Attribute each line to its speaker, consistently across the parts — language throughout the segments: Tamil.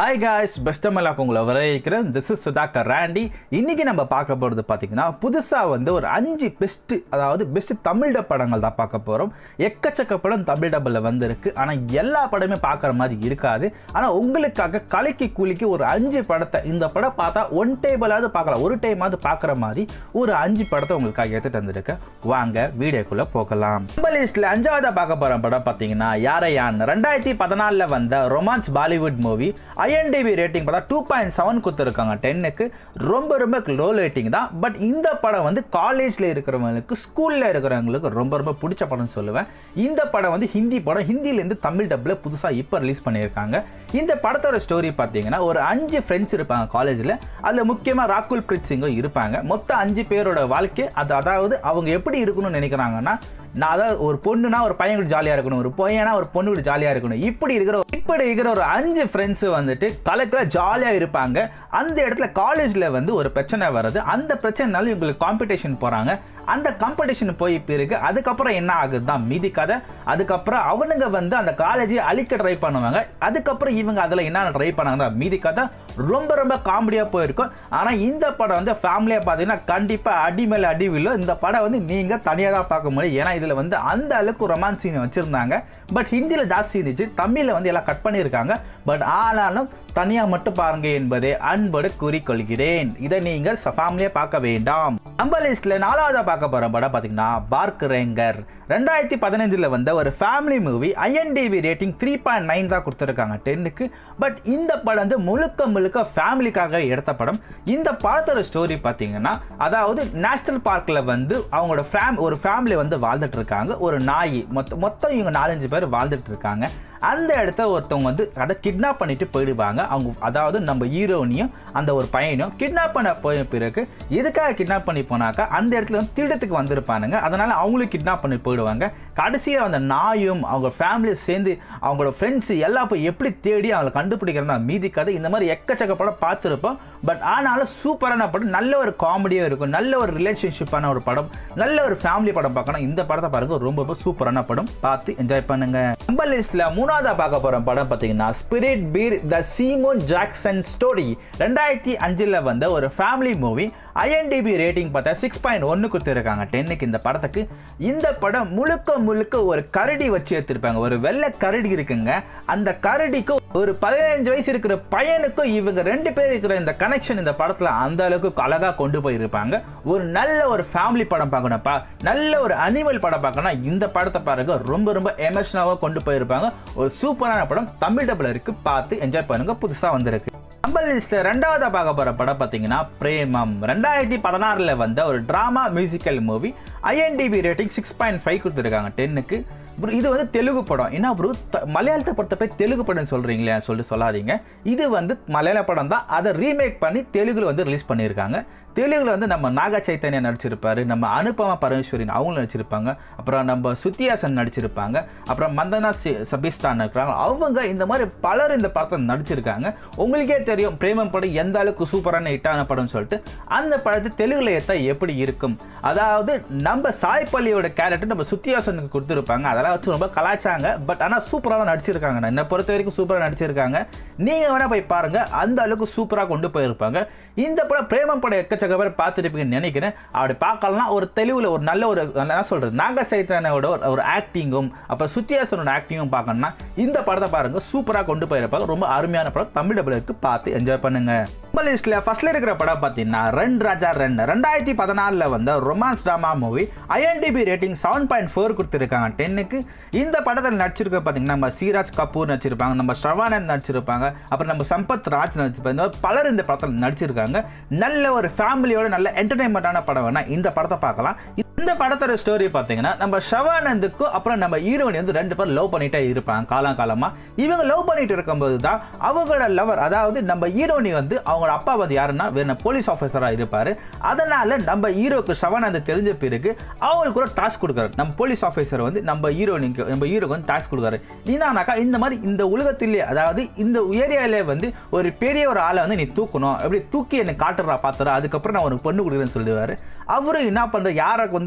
Speaker 1: ஹாய் காய்ஸ் பெஸ்ட் மலாக் உங்களை வரவேற்கிறேன் திஸ் இஸ் சுதாகர் ராண்டி இன்னைக்கு நம்ம பார்க்க போகிறது பார்த்தீங்கன்னா புதுசாக வந்து ஒரு அஞ்சு பெஸ்ட்டு அதாவது பெஸ்ட் தமிழ் டப் படங்கள் தான் பார்க்க போகிறோம் எக்கச்சக்க படம் தமிழ் டப்பில் வந்திருக்கு ஆனால் எல்லா படமே பார்க்குற மாதிரி இருக்காது ஆனால் உங்களுக்காக கலைக்கு கூலிக்கு ஒரு அஞ்சு படத்தை இந்த படம் பார்த்தா ஒன் டேபிளாவது பார்க்கலாம் ஒரு டைமாவது பார்க்குற மாதிரி ஒரு அஞ்சு படத்தை உங்களுக்காக எடுத்துகிட்டு வந்திருக்கேன் வாங்க வீடியோக்குள்ளே போகலாம் நம்ம லிஸ்ட்டில் அஞ்சாவதாக பார்க்க போகிற படம் பார்த்தீங்கன்னா யாரையான் ரெண்டாயிரத்தி பதினாலில் வந்த romance Bollywood movie IMDb rating பார்த்தா டூ பாயிண்ட் செவன் கொடுத்துருக்காங்க டென்னுக்கு ரொம்ப ரொம்ப லோ ரேட்டிங் தான் பட் இந்த படம் வந்து காலேஜில் இருக்கிறவங்களுக்கு ஸ்கூலில் இருக்கிறவங்களுக்கு ரொம்ப ரொம்ப பிடிச்ச படம் சொல்லுவேன் இந்த படம் வந்து ஹிந்தி படம் ஹிந்திலேருந்து தமிழ் டப்பில் புதுசாக இப்போ ரிலீஸ் பண்ணியிருக்காங்க இந்த படத்தோட ஸ்டோரி பார்த்தீங்கன்னா ஒரு அஞ்சு ஃப்ரெண்ட்ஸ் இருப்பாங்க காலேஜில் அதில் முக்கியமாக ராகுல் பிரீத் சிங்கும் இருப்பாங்க மொத்தம் அஞ்சு பேரோட வாழ்க்கை அது அதாவது அவங்க எப்படி இருக்கணும்னு நினைக்கிறாங்கன்னா நான் அதாவது ஒரு பொண்ணுனா ஒரு பையன் கூட ஜாலியாக இருக்கணும் ஒரு பையனா ஒரு பொண்ணு கூட ஜாலியாக இருக்கணும் இப்படி இருக்கிற இப்படி இருக்கிற ஒரு அஞ்சு ஃப்ரெண்ட்ஸ் வந்துட்டு கலக்கில் ஜாலியாக இருப்பாங்க அந்த இடத்துல காலேஜில் வந்து ஒரு பிரச்சனை வருது அந்த பிரச்சனைனால இவங்களுக்கு காம்படிஷன் போகிறாங்க அந்த காம்படிஷன் போய் பிறகு அதுக்கப்புறம் என்ன ஆகுது தான் மீதி கதை அதுக்கப்புறம் அவனுங்க வந்து அந்த காலேஜை அழிக்க ட்ரை பண்ணுவாங்க அதுக்கப்புறம் இவங்க அதில் என்ன ட்ரை பண்ணாங்க தான் மீதி கதை ரொம்ப ரொம்ப காமெடியாக போயிருக்கும் ஆனால் இந்த படம் வந்து ஃபேமிலியாக பார்த்தீங்கன்னா கண்டிப்பாக அடி மேலே அடி விழும் இந்த படம் வந்து நீங்கள் தனியாக தான் பார்க்க முடியும் ஏன்னா இதில் வந்து அந்த அளவுக்கு ரொமான்ஸ் சீன் வச்சுருந்தாங்க பட் ஹிந்தியில் ஜாஸ்தி இருந்துச்சு தமிழில் வந்து எல்லாம் கட் பண்ணியிருக்காங்க பட் ஆனாலும் தனியாக மட்டும் பாருங்க என்பதை அன்போடு கூறிக்கொள்கிறேன் இதை நீங்கள் ஃபேமிலியாக பார்க்க வேண்டாம் நம்ம லிஸ்ட்டில் நாலாவதாக பார்க்க போகிற படம் பார்த்தீங்கன்னா பார்க்கரேங்கர் ரெண்டாயிரத்தி பதினஞ்சில் வந்த ஒரு family movie IMDb rating three point nine தான் கொடுத்துருக்காங்க டென்னுக்கு பட் இந்த படம் வந்து முழுக்க முழுக்க ஃபேமிலிக்காக எடுத்த படம் இந்த படத்தோட ஸ்டோரி பார்த்தீங்கன்னா அதாவது நேஷனல் பார்க்கில் வந்து அவங்களோட ஃபேம் ஒரு ஃபேமிலி வந்து வாழ்ந்துட்டு இருக்காங்க ஒரு நாய் மொத்த மொத்தம் இவங்க நாலஞ்சு பேர் வாழ்ந்துட்டு இருக்காங்க அந்த இடத்த ஒருத்தவங்க வந்து அதை கிட்னாப் பண்ணிட்டு போயிடுவாங்க அவங்க அதாவது நம்ம ஹீரோனியும் அந்த ஒரு பையனையும் கிட்னாப் பண்ண போய பிறகு எதுக்காக கிட்னாப் பண்ணி போனாக்கா அந்த இடத்துல வந்து திருடத்துக்கு வந்திருப்பானுங்க அதனால அவங்களும் கிட்னாப் பண்ணி போயிடுவாங்க கடைசியாக அந்த நாயும் அவங்க ஃபேமிலியை சேர்ந்து அவங்களோட ஃப்ரெண்ட்ஸ் எல்லாம் போய் எப்படி தேடி அவங்களை கண்டுபிடிக்கிறதா மீதி கதை இந்த மாதிரி எக்கச்சக்க படம் பார்த்துருப்போம் பட் ஆனாலும் சூப்பரான படம் நல்ல ஒரு காமெடியாக இருக்கும் நல்ல ஒரு ரிலேஷன்ஷிப்பான ஒரு படம் நல்ல ஒரு ஃபேமிலி படம் பார்க்கணும் இந்த படத்தை பாருங்க ரொம்ப ரொம்ப சூப்பரான படம் பார்த்து என்ஜாய் பண்ணுங்க நம்ம லிஸ்ட்ல மூணாவதா பார்க்க போற படம் பார்த்தீங்கன்னா spirit bear the Simon Jackson story ரெண்டாயிரத்தி அஞ்சில் வந்த ஒரு ஃபேமிலி மூவி ஐஎன்டிபி ரேட்டிங் பார்த்தா சிக்ஸ் பாயிண்ட் ஒன்று கொடுத்துருக்காங்க டென்னுக்கு இந்த படத்துக்கு இந்த படம் முழுக்க முழுக்க ஒரு கரடி வச்சு எடுத்திருப்பாங்க ஒரு வெள்ளை கரடி இருக்குங்க அந்த கரடிக்கும் ஒரு பதினஞ்சு வயசு இருக்கிற பையனுக்கும் இவங்க ரெண்டு பேர் இருக்கிற இந்த கனெக்ஷன் இந்த படத்தில் அந்த அளவுக்கு அழகா கொண்டு போயிருப்பாங்க ஒரு நல்ல ஒரு ஃபேமிலி படம் பார்க்கணும்ப்பா நல்ல ஒரு அனிமல் படம் பார்க்கணும் இந்த படத்தை பாருங்க ரொம்ப ரொம்ப எமோஷனலாக கொண்டு போயிருப்பாங்க ஒரு சூப்பரான படம் தமிழ் டபுள் இருக்கு பார்த்து என்ஜாய் பண்ணுங்க புதுசாக வந்திருக்கு நம்ம லிஸ்ட்ல ரெண்டாவதா பார்க்க போற படம் பார்த்தீங்கன்னா பிரேமம் ரெண்டாயிரத்தி பதினாறுல வந்த ஒரு drama musical movie IMDb rating six point five கொடுத்துருக்காங்க டென்னுக்கு ப்ரோ இது வந்து தெலுங்கு படம் என்ன ப்ரோ த மலையாளத்தை பொறுத்த போய் தெலுங்கு படம் சொல்கிறீங்களே சொல்லிட்டு சொல்லாதீங்க இது வந்து மலையாள படம் தான் அதை ரீமேக் பண்ணி தெலுங்குல வந்து ரிலீஸ் பண்ணியிருக்காங்க தெலுங்குல வந்து நம்ம நாக சைத்தன்யா நடிச்சிருப்பாரு நம்ம அனுபமா பரமேஸ்வரின் அவங்களும் நடிச்சிருப்பாங்க அப்புறம் நம்ம சுத்தியாசன் நடிச்சிருப்பாங்க அப்புறம் மந்தனா சபிஸ்தான் இருக்கிறாங்க அவங்க இந்த மாதிரி பலர் இந்த படத்தில் நடிச்சிருக்காங்க உங்களுக்கே தெரியும் பிரேமம் படம் எந்த அளவுக்கு சூப்பரான ஹிட்டான படம்னு சொல்லிட்டு அந்த படத்தை தெலுங்குல ஏற்றா எப்படி இருக்கும் அதாவது நம்ம சாய் பள்ளியோட கேரக்டர் நம்ம சுத்தியாசனுக்கு கொடுத்துருப்பாங்க அதெல்லாம் வச்சு ரொம்ப கலாய்ச்சாங்க பட் ஆனால் சூப்பராக தான் நடிச்சிருக்காங்க என்னை பொறுத்த வரைக்கும் சூப்பராக நடிச்சிருக்காங்க நீங்கள் வேணால் போய் பாருங்க அந்த அளவுக்கு சூப்பராக கொண்டு போயிருப்பாங்க இந்த படம் பிரேமம் படம் எக்கச்சக்க பேர் பார்த்துருப்பீங்கன்னு நினைக்கிறேன் அப்படி பார்க்கலாம் ஒரு தெளிவில் ஒரு நல்ல ஒரு என்ன சொல்கிறது நாக சைத்தனோட ஒரு ஒரு ஆக்டிங்கும் அப்புறம் சுத்தியாசனோட ஆக்டிங்கும் பார்க்கணும்னா இந்த படத்தை பாருங்க சூப்பராக கொண்டு போயிருப்பாங்க ரொம்ப அருமையான படம் தமிழ் டபுளுக்கு பார்த்து என்ஜாய் பண்ணுங்க நம்ம லிஸ்ட்ல ஃபர்ஸ்ட்ல இருக்கிற படம் பார்த்தீங்கன்னா ரெண்டு ராஜா ரெண்டு ரெண்டாயிரத்தி பதினாலில் வந்த romance drama movie IMDb rating seven point four கொடுத்துருக்காங்க டென்னுக்கு இந்த படத்தில் நடிச்சிருக்க பார்த்தீங்கன்னா நம்ம சீராஜ் கபூர் நடிச்சிருப்பாங்க நம்ம ஸ்ரவானந்த் நடிச்சிருப்பாங்க அப்புறம் நம்ம சம்பத் ராஜ் நடிச்சிருப்பாங்க இந்த மாதிரி பலர் இந்த படத்தில் நடிச்சிருக்காங்க நல்ல ஒரு ஃபேமிலியோட நல்ல என்டர்டைன்மெண்ட்டான படம் வேணா இந்த படத்தை பார்க்கலாம் இந்த படத்தோட ஸ்டோரி பார்த்தீங்கன்னா நம்ம ஷவானந்துக்கும் அப்புறம் நம்ம ஹீரோனி வந்து ரெண்டு பேரும் லவ் பண்ணிட்டே இருப்பாங்க காலம் காலமா இவங்க லவ் பண்ணிட்டு இருக்கும்போது தான் அவங்களோட லவர் அதாவது நம்ம ஹீரோனி வந்து அவங்களோட அப்பா வந்து யாருன்னா வேற போலீஸ் ஆஃபீஸராக இருப்பாரு அதனால நம்ம ஹீரோக்கு ஷவானந்த் தெரிஞ்ச பிறகு அவங்களுக்கு ஒரு டாஸ்க் கொடுக்குறாரு நம்ம போலீஸ் ஆஃபீஸர் வந்து நம்ம ஹீரோனிக்கு நம்ம ஹீரோக்கு வந்து டாஸ்க் கொடுக்குறாரு என்னன்னாக்கா இந்த மாதிரி இந்த உலகத்திலே அதாவது இந்த ஏரியாவிலே வந்து ஒரு பெரிய ஒரு ஆளை வந்து நீ தூக்கணும் அப்படி தூக்கி என்னை காட்டுறா பார்த்துறா அதுக்கப்புறம் நான் உனக்கு பொண்ணு கொடுக்குறேன்னு சொல்லுவார் அவரு என்ன பண்ணுற யாரை வந்து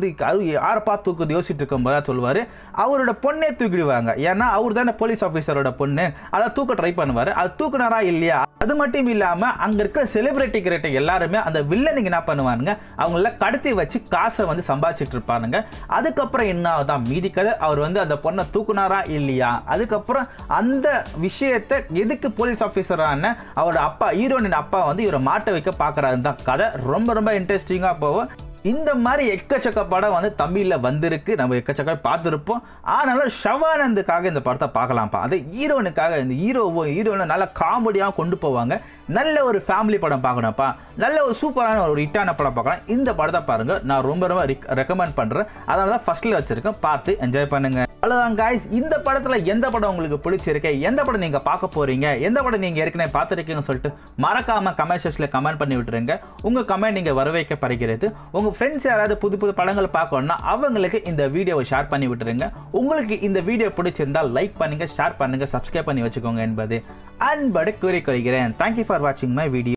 Speaker 1: வந்து அது யாரை பார்த்து தூக்குது யோசிச்சுட்டு இருக்கும்போது தான் சொல்லுவார் அவரோட பொண்ணே தூக்கிடுவாங்க ஏன்னா அவர் தானே போலீஸ் ஆஃபீஸரோட பொண்ணு அதை தூக்க ட்ரை பண்ணுவார் அது தூக்குனாரா இல்லையா அது மட்டும் இல்லாமல் அங்கே இருக்கிற செலிபிரிட்டி கிரேட்டர் எல்லாருமே அந்த வில்லனுக்கு என்ன பண்ணுவானுங்க அவங்கள கடத்தி வச்சு காசை வந்து சம்பாதிச்சிட்டு இருப்பானுங்க அதுக்கப்புறம் என்ன ஆகுதான் மீதி கதை அவர் வந்து அந்த பொண்ணை தூக்குனாரா இல்லையா அதுக்கப்புறம் அந்த விஷயத்தை எதுக்கு போலீஸ் ஆஃபீஸரான அவரோட அப்பா ஹீரோனின் அப்பா வந்து இவரை மாட்ட வைக்க பார்க்குறாரு தான் கதை ரொம்ப ரொம்ப இன்ட்ரெஸ்டிங்காக போகும் இந்த மாதிரி எக்கச்சக்க படம் வந்து தமிழில் வந்திருக்கு நம்ம எக்கச்சக்க பார்த்துருப்போம் ஆனாலும் ஷவானந்துக்காக இந்த படத்தை பார்க்கலாம்ப்பா அது ஹீரோனுக்காக இந்த ஹீரோவும் ஹீரோனை நல்ல காமெடியாக கொண்டு போவாங்க நல்ல ஒரு ஃபேமிலி படம் பார்க்கணும்ப்பா நல்ல ஒரு சூப்பரான ஒரு ஹிட்டான படம் பார்க்கலாம் இந்த படத்தை பாருங்க நான் ரொம்ப ரொம்ப ரெக்கமெண்ட் பண்ணுறேன் அதனால தான் ஃபர்ஸ்ட்ல வச்சிருக்கேன் பார்த்து என்ஜாய் பண்ணுங்க அவ்வளோதான் காய்ஸ் இந்த படத்தில் எந்த படம் உங்களுக்கு பிடிச்சிருக்கு எந்த படம் நீங்கள் பார்க்க போறீங்க எந்த படம் நீங்கள் ஏற்கனவே பார்த்துருக்கீங்கன்னு சொல்லிட்டு மறக்காம கமெண்ட் செக்ஷனில் கமெண்ட் பண்ணி விட்டுருங்க உங்கள் கமெண்ட் நீங்கள் வரவேற்கப்படுகிறது உங்கள் ஃப்ரெண்ட்ஸ் யாராவது புது புது படங்கள் பார்க்கணும்னா அவங்களுக்கு இந்த வீடியோவை ஷேர் பண்ணி விட்டுருங்க உங்களுக்கு இந்த வீடியோ பிடிச்சிருந்தால் லைக் பண்ணுங்க ஷேர் பண்ணுங்க சப்ஸ்கிரைப் பண்ணி வச்சுக்கோங்க என்பது அன்படு கூறிக்கொள்கிறேன் தேங்க்யூ ஃபார் வாட்சிங் மை வீடியோ